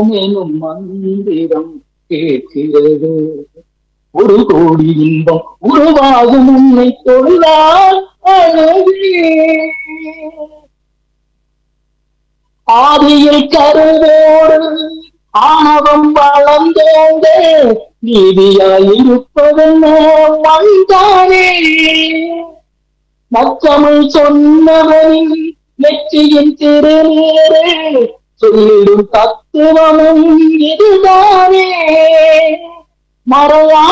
எனும் மந்திரம் கேட்கிறது ஒரு கோடி இன்பம் உருவாகும் உன்னை தொழுதால் அழகே ஆதியில் கருவோடு ஆணவம் வளர்ந்தோங்க நீதியாயிருப்பதென்ன வந்தானே நச்சமிழ் சொன்னவனின் நெற்றியின் திருநீரே சொல்லிடும் தத்துவமும் இதுதானே மறையா